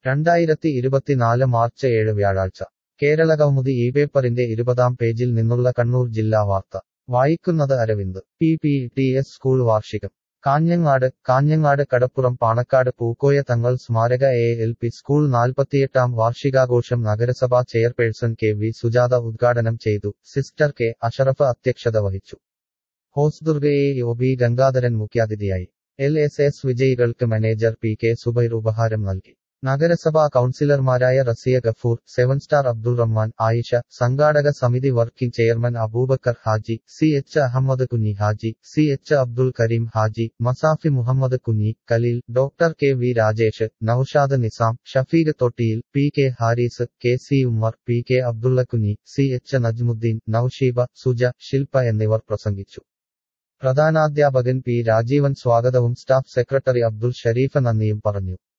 രണ്ടായിരത്തി ഇരുപത്തിനാല് മാർച്ച് ഏഴ് വ്യാഴാഴ്ച കേരളകൗമുദി ഈ പേപ്പറിന്റെ ഇരുപതാം പേജിൽ നിന്നുള്ള കണ്ണൂർ ജില്ലാ വാർത്ത വായിക്കുന്നത് Aravind P P T S school വാർഷികം കാഞ്ഞങ്ങാട് കാഞ്ഞങ്ങാട് കടപ്പുറം പാണക്കാട് പൂക്കോയ തങ്ങൾ സ്മാരക എ എൽ പി സ്കൂൾ നാൽപ്പത്തിയെട്ടാം വാർഷികാഘോഷം നഗരസഭാ ചെയർപേഴ്സൺ കെ വി സുജാത ഉദ്ഘാടനം ചെയ്തു സിസ്റ്റർ കെ അഷറഫ് അധ്യക്ഷത വഹിച്ചു Hosdurg A O B Gangadharan മുഖ്യാതിഥിയായി എൽ എസ് എസ് വിജയികൾക്ക് മാനേജർ പി കെ സുബൈർ ഉപഹാരം നൽകി നഗരസഭാ കൗൺസിലർമാരായ റസിയ ഗഫൂർ സെവൻ സ്റ്റാർ അബ്ദുൾ റഹ്മാൻ ആയിഷ സംഘാടക സമിതി working chairman Aboobacker Haji C H Ahammed Kunhi Haji C H Abdul Kareem Haji Masafi Muhammad Kunhi Khaleel doctor K V Rajesh Noushad Nizam Shafeeq Thottiyil P K Haris K C Ummer P K Abdullakunhi C H Najmuddeen നൌഷീബ Suja Shilpa എന്നിവർ പ്രസംഗിച്ചു പ്രധാനാധ്യാപകൻ പി രാജീവൻ സ്വാഗതവും സ്റ്റാഫ് സെക്രട്ടറി അബ്ദുൾ ഷരീഫ് നന്ദിയും പറഞ്ഞു